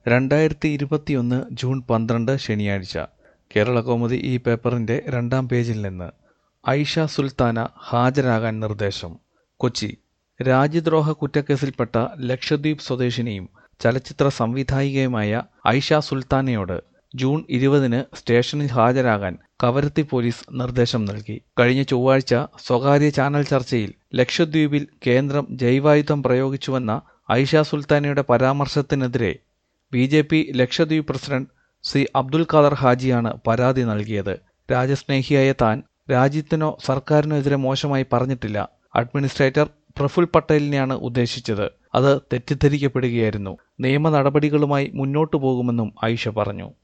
രണ്ടായിരത്തി ഇരുപത്തിയൊന്ന് ജൂൺ പന്ത്രണ്ട് ശനിയാഴ്ച കേരളകൗമുദി ഈ പേപ്പറിന്റെ രണ്ടാം പേജിൽ നിന്ന് ഐഷ സുൽത്താന ഹാജരാകാൻ നിർദ്ദേശം കൊച്ചി രാജ്യദ്രോഹ കുറ്റക്കേസിൽപ്പെട്ട ലക്ഷദ്വീപ് സ്വദേശിനിയും ചലച്ചിത്ര സംവിധായികയുമായ ഐഷ സുൽത്താനയോട് ജൂൺ ഇരുപതിന് സ്റ്റേഷനിൽ ഹാജരാകാൻ കവരത്തി പോലീസ് നിർദ്ദേശം നൽകി കഴിഞ്ഞ ചൊവ്വാഴ്ച സ്വകാര്യ ചാനൽ ചർച്ചയിൽ ലക്ഷദ്വീപിൽ കേന്ദ്രം ജൈവായുധം പ്രയോഗിച്ചുവെന്ന ഐഷ സുൽത്താനയുടെ പരാമർശത്തിനെതിരെ B J P Lakshadweep president C Abdul Khader ഹാജിയാണ് പരാതി നൽകിയത് രാജ്യസ്നേഹിയായ താൻ രാജ്യത്തിനോ സർക്കാരിനോ എതിരെ മോശമായി പറഞ്ഞിട്ടില്ല അഡ്മിനിസ്ട്രേറ്റർ പ്രഫുൽ പട്ടേലിനെയാണ് ഉദ്ദേശിച്ചത് അത് തെറ്റിദ്ധരിക്കപ്പെടുകയായിരുന്നു നിയമ നടപടികളുമായി മുന്നോട്ടു പോകുമെന്നും ഐഷ പറഞ്ഞു